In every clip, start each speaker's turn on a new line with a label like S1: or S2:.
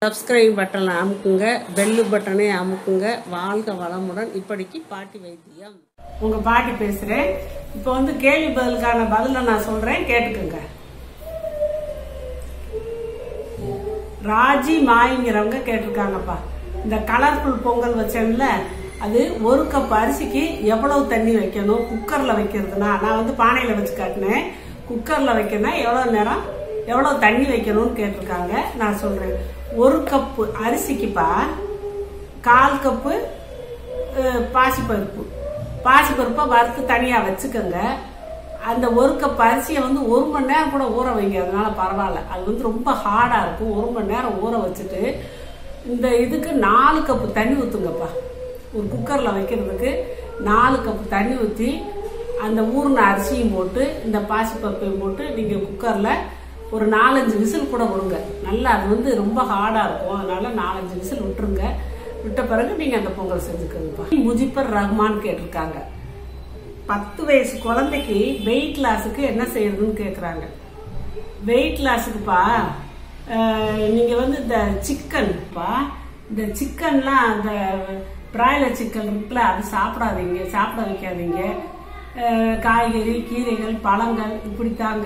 S1: subscribe பட்டனை அமுக்குங்க bell பட்டனை அமுக்குங்க வாழ்க வளமுடன் இப்படிக்கு பாட்டி வைத்தியம்
S2: உங்க பாட்டி பேசுறேன் இப்போ வந்து கேள்வி பதிலுக்கான பதில நான் சொல்றேன் கேட்டுக்கோங்க ராஜி மாய்ங்கிறவங்க கேட்டிருக்காங்கப்பா இந்த கலர்ஃபுல் பொங்கல் வச்சேன்ல அது ஒரு கப் அரிசிக்கு எவ்வளவு தண்ணி வைக்கணும் குக்கர்ல வைக்கிறதுனா நான் வந்து பானையில வச்சு காட்டினேன் குக்கர்ல வைக்கணும் எவ்வளவு நேரம் எவ்வளவு தண்ணி வைக்கணும்னு கேட்டிருக்காங்க நான் சொல்றேன் ஒரு கப்பு அரிசிக்குப்பா கால் கப்பு அஹ், பாசிப்பருப்பு பாசிப்பருப்பை வறுத்து தனியாக வச்சுக்கோங்க அந்த ஒரு கப் அரிசியை வந்து ஒரு மணி நேரம் கூட ஊற வைங்க அதனால பரவாயில்ல அது வந்து ரொம்ப ஹார்டாக இருக்கும் ஒரு மணி நேரம் ஊற வச்சுட்டு இந்த இதுக்கு நாலு கப்பு தண்ணி ஊற்றுங்கப்பா ஒரு குக்கரில் வைக்கிறதுக்கு நாலு கப்பு தண்ணி ஊற்றி அந்த ஊறின அரிசியும் போட்டு இந்த பாசிப்பருப்பையும் போட்டு நீங்கள் குக்கரில் ஒரு நாலஞ்சு விசில் கூட கொடுங்க நல்லா அது வந்து ரொம்ப ஹார்டாக இருக்கும் அதனால நாலஞ்சு விசில் விட்டுருங்க விட்ட பிறகு நீங்கள் அந்த பொங்கல் செஞ்சுக்கோங்கப்பா முஜிபர் ரஹ்மான் கேட்டிருக்காங்க பத்து வயசு குழந்தைக்கு வெயிட் லாஸுக்கு என்ன செய்யறதுன்னு கேட்குறாங்க வெயிட் லாஸுக்குப்பா நீங்கள் வந்து இந்த சிக்கன்ப்பா இந்த சிக்கன்லாம் அந்த பிராய்லர் சிக்கன் இருக்குல்ல அது சாப்பிடாதீங்க சாப்பிட வைக்காதீங்க அஹ், காய்கறி கீரைகள் பழங்கள் இப்படித்தாங்க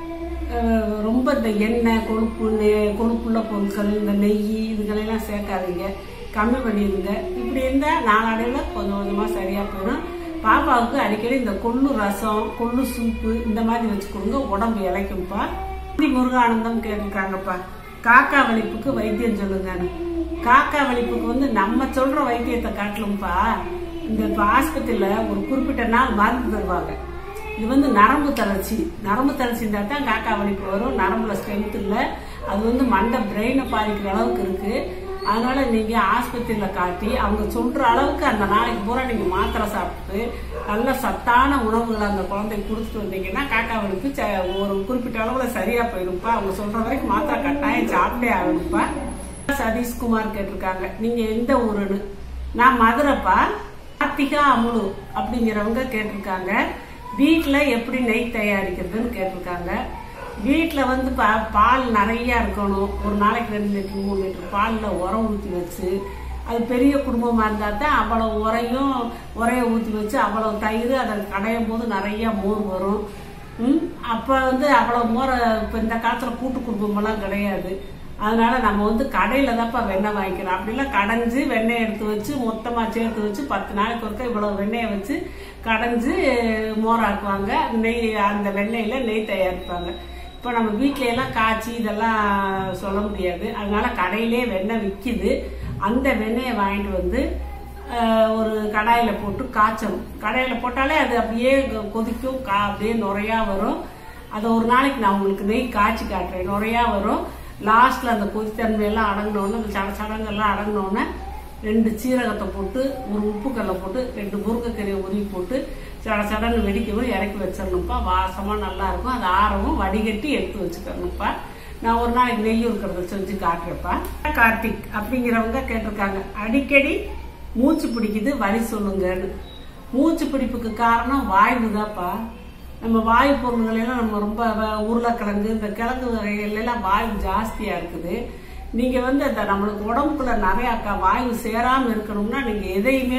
S2: அஹ், ரொம்ப இந்த எண்ணெய் கொழுப்பு நெ- கொழுப்புள்ள பொருட்கள் இந்த நெய் இதுகளெல்லாம் சேர்க்காதீங்க கம்மி பண்ணிடுங்க இப்படி இருந்தால் நாளடைவில் கொஞ்சம் கொஞ்சமாக சரியாக போயிடும் பாப்பாவுக்கு அடிக்கடி இந்த கொள்ளு ரசம் கொள்ளு சூப்பு இந்த மாதிரி வச்சு கொடுங்க உடம்பு இளைக்கும்ப்பா இப்படி முருகானந்தம் கேட்டிருக்காங்கப்பா காக்கா வலிப்புக்கு வைத்தியம் சொல்லுங்கன்னு காக்கா வலிப்புக்கு வந்து நம்ம சொல்ற வைத்தியத்தை காட்டலும்ப்பா இந்த இப்போ ஆஸ்பத்திரியில ஒரு குறிப்பிட்ட நாள் மருந்து தருவாங்க இது வந்து நரம்பு தளர்ச்சி நரம்பு தளர்ச்சி இருந்தால் தான் காக்கா வலிப்பு வரும் நரம்புல ஸ்ட்ரென்த் இல்லை அது வந்து மண்டை பிரெயினை பாதிக்கிற அளவுக்கு இருக்கு அதனால நீங்க ஆஸ்பத்திரியில காட்டி அவங்க சொல்ற அளவுக்கு அந்த நாளைக்கு பூரா நீங்க மாத்திரை சாப்பிட்டு நல்ல சத்தான உணவுகளை அந்த குழந்தைக்கு கொடுத்துட்டு வந்தீங்கன்னா காக்கா வலிப்பு ச- ஒரு குறிப்பிட்ட அளவுல சரியா போயிருப்பா அவங்க சொல்ற வரைக்கும் மாத்திரை கட்டாயம் சாப்பிட்டே ஆகணும்ப்பா சதீஷ்குமார் கேட்டிருக்காங்க நீங்க எந்த ஊருன்னு நான் மதுரைப்பா கார்த்திகா அமுலு அப்படிங்கிறவங்க கேட்டிருக்காங்க வீட்டுல எப்படி நெய் தயாரிக்கிறதுன்னு கேட்டிருக்காங்க வீட்டில் வந்து பா பால் நிறைய இருக்கணும் ஒரு நாளைக்கு ரெண்டு லிட்டர் மூணு லிட்டர் பாலில் உரம் ஊற்றி வச்சு அது பெரிய குடும்பமாக இருந்தால் தான் அவ்வளோ உரையும் உரைய ஊற்றி வச்சு அவ்வளோ தயிர் அதை கடையும் போது நிறைய மோர் வரும் ம் அப்போ வந்து அவ்வளோ மோரை இப்போ இந்த காலத்தில் கூட்டு குடும்பமெல்லாம் கிடையாது அதனால நம்ம வந்து கடையில் தான்ப்பா வெண்ணெய் வாங்கிக்கிறோம் அப்படிலாம் கடைஞ்சு வெண்ணெய் எடுத்து வச்சு மொத்தமாக சேர்த்து வச்சு பத்து நாளைக்கு ஒருக்கா இவ்வளோ வெண்ணெயை வச்சு கடைஞ்சு மோராக்குவாங்க நெய் அந்த வெண்ணெயில் நெய் தயாரிப்பாங்க இப்போ நம்ம வீட்ல எல்லாம் காய்ச்சி இதெல்லாம் சொல்ல முடியாது அதனால கடையிலே வெண்ணெய் விற்கிது அந்த வெண்ணெயை வாங்கிட்டு வந்து ஆஹ், ஒரு கடாயில் போட்டு காய்ச்சணும் கடாயில் போட்டாலே அது அப்படியே கொ- கொதிக்கும் கா அப்படியே நுரையா வரும் அதை ஒரு நாளைக்கு நான் உங்களுக்கு நெய் காய்ச்சி காட்டுறேன் நுரையா வரும் லாஸ்ட்ல அந்த கொதித்தன்மையெல்லாம் அடங்கினோடனே அந்த சட சடங்கெல்லாம் அடங்கினோடனே ரெண்டு சீரகத்தை போட்டு ஒரு உப்புக்கல்லை போட்டு ரெண்டு முருங்கைக்கறியை உருவி போட்டு சட சடன்னு வெடிக்கவும் இறக்கி வச்சிடணும்ப்பா வாசமா நல்லா இருக்கும் அது ஆறவும் வடிகட்டி எடுத்து வச்சுக்கணும்ப்பா நான் ஒரு நாளைக்கு நெய் இருக்கிறத செஞ்சு காட்டுறேன்ப்பா கார்த்திக் அப்படிங்கிறவங்க கேட்டிருக்காங்க அடிக்கடி மூச்சு பிடிக்குது வலி சொல்லுங்கன்னு மூச்சு பிடிப்புக்கு காரணம் வாய்வு தான்ப்பா நம்ம வாயு பொருள்கள் எல்லாம் நம்ம ரொம்ப வ- உருளைக்கிழங்கு இந்த கிழங்கு வகைகள் எல்லாம் வாயு ஜாஸ்தியா இருக்குது நீங்க வந்து அந்த நம்மளுக்கு உடம்புக்குள்ள நிறைய க- வாயு சேராம இருக்கணும்னா நீங்க எதையுமே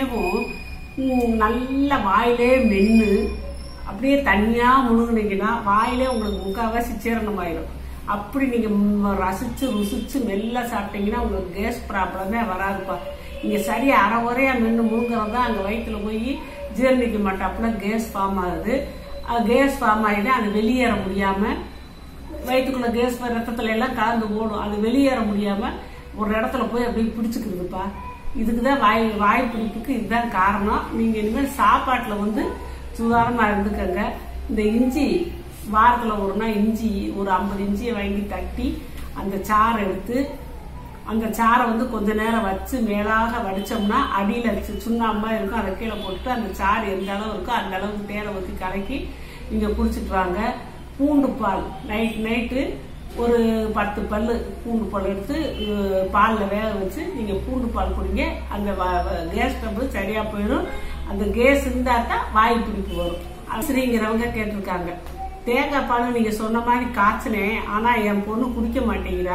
S2: ம், நல்ல வாயிலே மென்னு அப்படியே தனியா முழுங்குனீங்கன்னா வாயிலே உங்களுக்கு முக்கால்வாசி சீரணமாயிடும் அப்படி நீங்க ம், ரசிச்சு ருசிச்சு மெல்ல சாப்பிட்டீங்கன்னா உங்களுக்கு கேஸ் ப்ராப்ளமே வராதுப்பா நீங்க சரியா அரை உரையா மென்னு முழுங்குறது தான் அங்க வயிற்றுல போய் ஜீரணிக்க மாட்டாப்புல கேஸ் ஃபார்ம் ஆகுது கேஸ் ஃபார்ம் ஆகிட்டு அது வெளியேற முடியாம வயிற்றுக்குள்ள கேஸ் ரத்தத்துல எல்லாம் கலந்து ஓடும் அது வெளியேற முடியாம ஒரு இடத்துல போய் அப்படியே பிடிச்சுக்குதுப்பா இதுக்கு தான் வாய் வாய் பிடிப்புக்கு இதுதான் காரணம் நீங்க இனிமேல் சாப்பாட்டுல வந்து சுதாரணமா இருந்துக்கங்க இந்த இஞ்சி வாரத்துல ஒரு நாள் இஞ்சி ஒரு ஐம்பது இஞ்சியை வாங்கி தட்டி அந்த சாறை எடுத்து அந்த சாறை வந்து கொஞ்ச நேரம் வச்சு மேலாக வடிச்சோம்னா அடியில சு- சுண்ணாம்பா இருக்கும் அதை கீழே போட்டு அந்த சாறு எந்த அளவு இருக்கோ அந்த அளவுக்கு தேரை ஊற்றி கலக்கி நீங்க குடிச்சிட்டு வாங்க பூண்டு பால் நைட் நைட்டு ஒரு பத்து பல்லு பூண்டு பால் எடுத்து அஹ், பால்ல வேக வச்சு நீங்க பூண்டு பால் குடிங்க அந்த கேஸ் டபுள் சரியா போயிடும் அந்த கேஸ் இருந்தா தான் வாய் பிடிப்பு வரும் அசிரிங்கிறவங்க கேட்டிருக்காங்க தேங்காய் பால் நீங்க சொன்ன மாதிரி காய்ச்சினேன் ஆனா என் பொண்ணு குடிக்க மாட்டேங்கிறா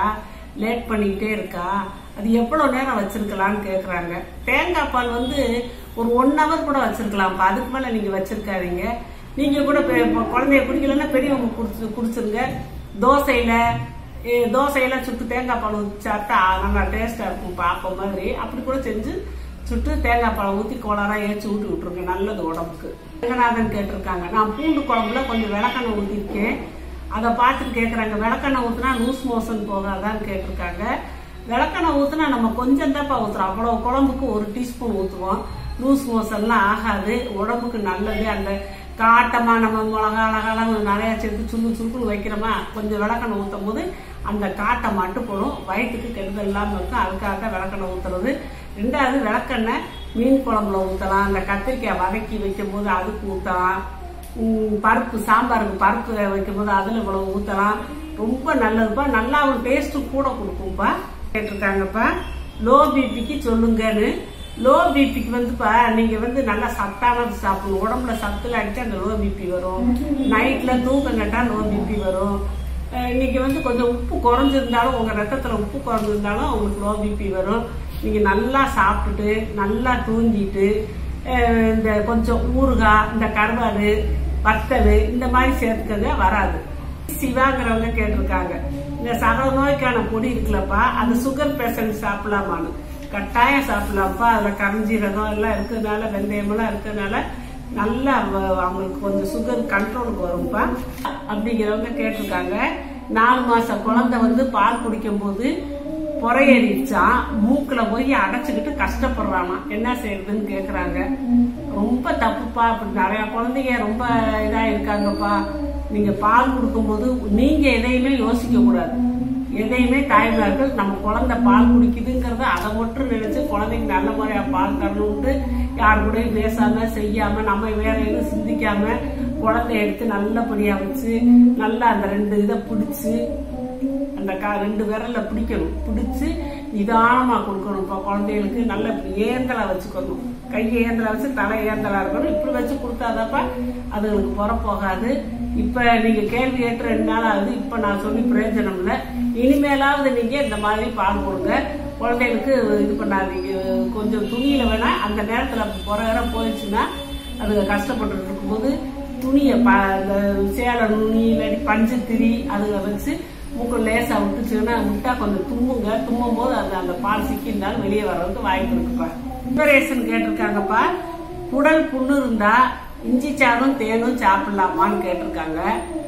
S2: லேட் பண்ணிக்கிட்டே இருக்கா அது எவ்வளவு நேரம் வச்சிருக்கலாம்னு கேக்குறாங்க தேங்காய் பால் வந்து ஒரு ஒன் ஹவர் கூட வச்சிருக்கலாம்ப்பா அதுக்கு மேல நீங்க வச்சிருக்காதீங்க நீங்க கூட பெ- இப்ப குழந்தைய குடிக்கலன்னா பெரியவங்க குடிச்சு குடிச்சிருங்க தோசையில ஏ, தோசையெல்லாம் சுட்டு தேங்காய் பால் ஊற்றி சாப்பிட்டா நல்லா டேஸ்டா இருக்கும் பார்ப்ப மாதிரி அப்படி கூட செஞ்சு சுட்டு தேங்காய் பாலை ஊற்றி கோளாரா ஏற்றி ஊட்டி விட்டுருங்க நல்லது உடம்புக்கு ரங்கநாதன் கேட்டிருக்காங்க நான் பூண்டு குழம்புல கொஞ்சம் விளக்கெண்ணெய் ஊற்றிருக்கேன் அதை பார்த்துட்டு கேட்குறாங்க விளக்கெண்ணெய் ஊற்றினா லூஸ் மோஷன் போகாதான்னு கேட்டிருக்காங்க விளக்கெண்ணெய் ஊற்றினா நம்ம கொஞ்சம் தான்ப்பா ஊற்றுறோம் அவ்வளோ குழம்புக்கு ஒரு டீஸ்பூன் ஊற்றுவோம் லூஸ் மோஷன்லாம் ஆகாது உடம்புக்கு நல்லது அந்த காட்டமா நம்ம மிளகா அழகாலாம் நிறைய சேர்த்து சுருக்கு சுருக்குன்னு வைக்கிறோமா கொஞ்சம் விளக்கெண்ணெய் ஊற்றும் போது அந்த காட்டை மட்டும் போடும் வயிற்றுக்கு கெடுதல் இல்லாமல் இருக்கும் அதுக்காக தான் விளக்கெண்ணெய் ஊற்றுறது ரெண்டாவது விளக்கெண்ணெய் மீன் குழம்புல ஊற்றலாம் அந்த கத்திரிக்காய் வதக்கி வைக்கும் போது அதுக்கு ஊற்றலாம் உம், பருப்பு சாம்பாருக்கு பருப்பு வைக்கும் போது அதில் இவ்வளவு ஊற்றலாம் ரொம்ப நல்லதுப்பா நல்லா ஒரு டேஸ்ட்டு கூட கொடுக்கும்ப்பா கேட்டிருக்காங்கப்பா லோ பிபிக்கு சொல்லுங்கன்னு லோ பிபிக்கு வந்துப்பா நீங்க வந்து நல்லா சத்தானது சாப்பிடணும் உடம்புல சத்துல அடிச்சா அந்த லோ பிபி வரும் நைட்ல தூக்கம் கட்டா லோ பிபி வரும் அஹ் இன்னைக்கு வந்து கொஞ்சம் உப்பு குறைஞ்சிருந்தாலும் உங்க ரத்தத்துல உப்பு குறைஞ்சிருந்தாலும் உங்களுக்கு லோ பிபி வரும் நீங்க நல்லா சாப்பிட்டுட்டு நல்லா தூங்கிட்டு அஹ் இந்த கொஞ்சம் ஊறுகாய் இந்த கருவாடு வத்தல் இந்த மாதிரி சேர்த்துக்கங்க வராது சிவாங்கிறவங்க கேட்டிருக்காங்க இந்த சகல நோய்க்கான பொடி இருக்குல்லப்பா அது சுகர் பேஷண்ட் சாப்பிடலாமான்னு கட்டாயம் சாப்பிடலாம்ப்பா அதுல கரஞ்சீரகம் எல்லாம் இருக்கிறதுனால வெந்தயமெல்லாம் இருக்கிறதுனால நல்லா அவ- அவங்களுக்கு கொஞ்சம் சுகர் கண்ட்ரோலுக்கு வரும்ப்பா அப்படிங்கிறவங்க கேட்டிருக்காங்க நாலு மாச குழந்தை வந்து பால் குடிக்கும் போது புறையேறிச்சான் மூக்குல போய் அடைச்சுக்கிட்டு கஷ்டப்படுறானா என்ன செய்யறதுன்னு கேக்குறாங்க ரொம்ப தப்புப்பா அப்படி நிறைய குழந்தைங்க ரொம்ப இதா இருக்காங்கப்பா நீங்க பால் கொடுக்கும்போது நீங்க எதையுமே யோசிக்க கூடாது எதையுமே தாய்மார்கள் நம்ம குழந்தை பால் குடிக்குதுங்கிறத அதை மட்டும் நினைச்சு குழந்தைங்க நல்ல முறையா பால் தரணும்ட்டு யார் கூடயும் பேசாம செய்யாம நம்ம வேற எதுவும் சிந்திக்காம குழந்தைய எடுத்து நல்லபடியா வச்சு நல்லா அந்த ரெண்டு இதை பிடிச்சு அந்த கா ரெண்டு விரல்ல பிடிக்கணும் பிடிச்சு நிதானமா கொடுக்கணும் இப்போ குழந்தைகளுக்கு நல்ல இப்படி ஏந்தலா வச்சுக்கணும் கை ஏந்தலா வச்சு தலை ஏந்தலா இருக்கணும் இப்படி வச்சு கொடுத்தாதாப்பா அதுங்களுக்கு புற போகாது இப்ப நீங்க கேள்வி கேட்டு ரெண்டு நாள் ஆகுது இப்ப நான் சொல்லி பிரயோஜனம் இல்லை இனிமேலாவது நீங்க இந்த மாதிரி பால் கொடுங்க குழந்தைகளுக்கு இது பண்ணாதீங்க கொஞ்சம் துணியில வேணா அந்த நேரத்துல புற போயிடுச்சுன்னா அதுங்க கஷ்டப்பட்டு இருக்கும்போது துணியை ப இந்த சேலை நுனி இல்லாட்டி பஞ்சு திரி அதுங்க வச்சு மூக்கு லேசா விட்டுச்சுன்னா விட்டா கொஞ்சம் தும்முங்க தும்மும் போது அது அந்த பால் சிக்கியிருந்தாலும் வெளியே வர்றதுக்கு வாய்ப்பு இருக்குப்பா இன்ஃபரேஷன் கேட்டிருக்காங்கப்பா குடல் புண்ணு இருந்தா இஞ்சி சாறும் தேனும் சாப்பிடலாமான்னு கேட்டிருக்காங்க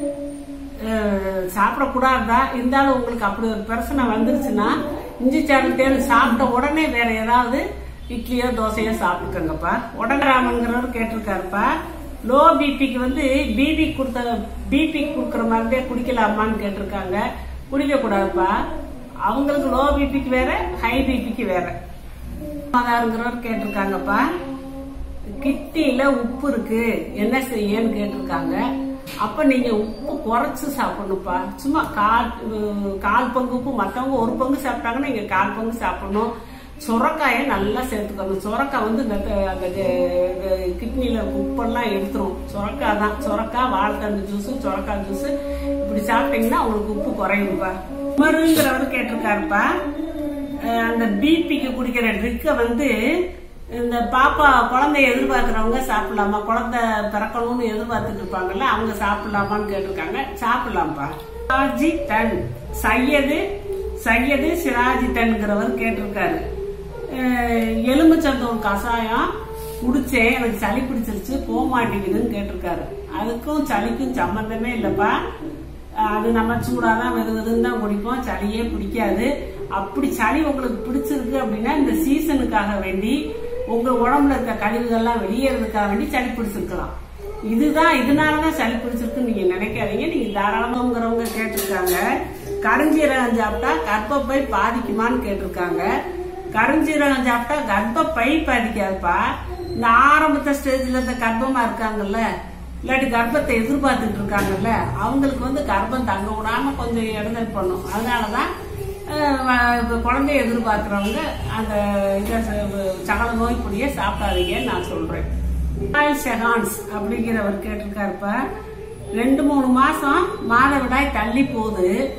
S2: அஹ் சாப்பிடக்கூடாதா இருந்தாலும் உங்களுக்கு அப்படி ஒரு பிரச்சனை வந்துருச்சுன்னா இஞ்சி சாறு தேன் சாப்பிட்ட உடனே வேற ஏதாவது இட்லியோ தோசையோ சாப்பிட்டுக்கோங்கப்பா உடனராமங்கிறவர் கேட்டிருக்காருப்பா லோ பிபிக்கு வந்து பிபி கொடுத்த பிபி கொடுக்குற மருந்தே குடிக்கலாமான்னு கேட்டிருக்காங்க குடிக்க கூடாதுப்பா அவங்களுக்கு லோ பிபிக்கு வேற ஹை பிபிக்கு வேற மாதாருங்கிறவர் கேட்டிருக்காங்கப்பா கிட்னில உப்பு இருக்கு என்ன செய்யன்னு கேட்டிருக்காங்க அப்ப நீங்க உப்பு குறைச்சு சாப்பிடணும்ப்பா சும்மா கால் அஹ் கால் பங்கு உப்பு மத்தவங்க ஒரு பங்கு சாப்பிட்டாங்கன்னா நீங்க கால் பங்கு சாப்பிடணும் சுரக்காயை நல்லா சேர்த்துக்கணும் சுரக்காய் வந்து இந்த த- அந்த ஜ- கிட்னில உப்பெல்லாம் எடுத்துரும் சுரக்காய் தான் சுரக்காய் வாழைத்தண்டு ஜூஸ் சுரக்காய் ஜூஸ் இப்படி சாப்பிட்டீங்கன்னா உங்களுக்கு உப்பு குறையும்ப்பா மருங்கிறவர் கேட்டிருக்காருப்பா அஹ் அந்த பிபிக்கு குடிக்கிற ட்ரிக்கை வந்து இந்த பாப்பா குழந்தைய எதிர்பார்க்கறவங்க சாப்பிடலாமா குழந்தை பிறக்கணும்னு எதிர்பார்த்துட்டு இருப்பாங்கல்ல அவங்க சாப்பிடலாமான்னு கேட்டிருக்காங்க சாப்பிடலாம்ப்பா சிராஜி தன் சையது சையது சிராஜி தன்கிறவர் கேட்டிருக்காரு அஹ் எலுமிச்சந்தூர் கஷாயம் குடிச்சேன் எனக்கு சளி பிடிச்சிருச்சு போக மாட்டேங்குதுன்னு கேட்டிருக்காரு அதுக்கும் சளிக்கும் சம்பந்தமே இல்லப்பா அது நம்ம சூடாதான் வெது வெதுன்னு தான் குடிப்போம் சளியே பிடிக்காது அப்படி சளி உங்களுக்கு பிடிச்சிருக்கு அப்படின்னா இந்த சீசனுக்காக வேண்டி உங்க உடம்புல இருக்க கழிவுகள்லாம் வெளியேறதுக்காக வேண்டி சளி பிடிச்சிருக்கலாம் இதுதான் இதனாலதான் சளி பிடிச்சிருக்குன்னு நீங்க நினைக்காதீங்க நீங்க தாராளமாங்கிறவங்க கேட்டிருக்காங்க கருஞ்சீரகம் சாப்பிட்டா கர்ப்பப்பை பாதிக்குமான்னு கேட்டிருக்காங்க கருஞ்சீரகம் சாப்பிட்டா கர்ப்பப்பை பாதிக்காதுப்பா இந்த ஆரம்பத்த ஸ்டேஜ்ல இந்த கர்ப்பமா இருக்காங்கல்ல இல்லாட்டி கர்ப்பத்தை எதிர்பார்த்துட்டு இருக்காங்கல்ல அவங்களுக்கு வந்து கர்ப்பம் தங்க விடாம கொஞ்சம் இடங்கள் பண்ணும் அதனாலதான் அஹ், வ- இப்ப குழந்தைய எதிர்பார்க்கறவங்க அந்த இதை ச- சகல நோய் பொடியை சாப்பிடாதீங்கன்னு நான் சொல்றேன் விடாய் செகான்ஸ் அப்படிங்கிறவர் கேட்டிருக்காருப்ப ரெண்டு மூணு மாசம் மாதவிடாய் தள்ளி போகுது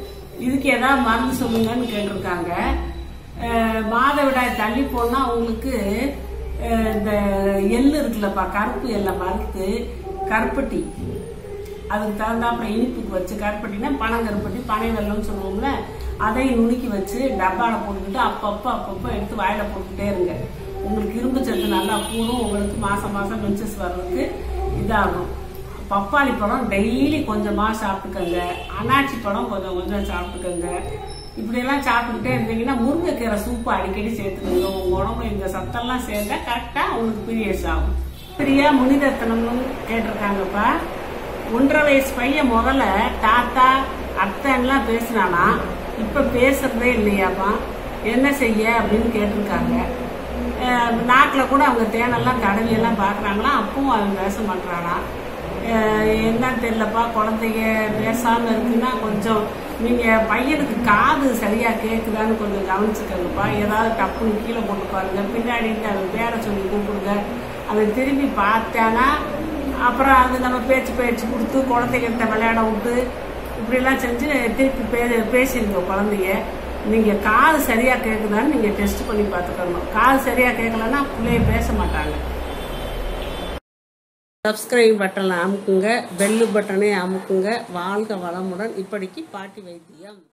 S2: இதுக்கு ஏதாவது மருந்து சொல்லுங்கன்னு கேட்டிருக்காங்க அஹ், மாதவிடாய் தள்ளி போனா உங்களுக்கு அஹ், இந்த எள்ளு இருக்குல்லப்பா கருப்பு எல்லை மறுத்து கருப்பட்டி அதுக்கு தகுந்தாப்புல இனிப்புக்கு வச்சு கருப்பட்டினா பனங்கருப்பட்டி பனை வெல்லம்னு சொல்லுவோம்ல அதையும் நுணுக்கி வச்சு டப்பால போட்டுக்கிட்டு அப்பப்போ அப்பப்போ எடுத்து வாயில போட்டுக்கிட்டே இருங்க உங்களுக்கு இரும்பு சத்து நல்லா கூடும் உங்களுக்கு மாசம் மாசம் மென்சஸ் வர்றதுக்கு இதாகும் பப்பாளி பழம் டெய்லி கொஞ்சமா சாப்பிட்டுக்கோங்க அனாச்சி பழம் கொஞ்சம் கொஞ்சம் சாப்பிட்டுக்கோங்க இப்படியெல்லாம் சாப்பிட்டுக்கிட்டே இருந்தீங்கன்னா முருங்கைக்கீரை சூப்பு அடிக்கடி சேர்த்துக்கோங்க உங்க உடம்புல இந்த சத்தெல்லாம் சேர்ந்தா கரெக்டா உங்களுக்கு பீரியட்ஸ் ஆகும் பிரியா முனிரத்னம்னு கேட்டிருக்காங்கப்பா ஒன்றரை வயசு பையன் முதல்ல தாத்தா அத்தைன்னுலாம் பேசினானா இப்ப பேசுறதே இல்லையாப்பா என்ன செய்ய அப்படின்னு கேட்டிருக்காங்க அஹ் நாக்குல கூட அவங்க தேனெல்லாம் தடவி எல்லாம் பாக்குறாங்களா அப்பவும் அவன் பேச மாட்டானா என்னன்னு தெரியலப்பா குழந்தைங்க பேசாம இருக்குன்னா கொஞ்சம் நீங்க பையனுக்கு காது சரியா கேக்குதான்னு கொஞ்சம் கவனிச்சுக்கோங்கப்பா ஏதாவது டப்புன்னு கீழே போட்டு பாருங்க பின்னாடி இருந்து அவன் பேரை சொல்லி கூப்பிடுங்க அவன் திரும்பி பார்த்தானா அப்புறம் அது நம்ம பேச்சு பேச்சு கொடுத்து குழந்தைகிட்ட விளையாட விட்டு இப்படிலாம் செஞ்சு திருப்பி பே பேசிருங்க குழந்தைய நீங்க காது சரியா கேக்குதான்னு நீங்க டெஸ்ட் பண்ணி பார்த்துக்கணும் காது சரியா கேட்கலன்னா பிள்ளைய பேச மாட்டாங்க
S1: சப்ஸ்கிரைப் பட்டனை அமுக்குங்க பெல்லு பட்டனை அமுக்குங்க வாழ்க வளமுடன் இப்படிக்கு பாட்டி வைத்தியம்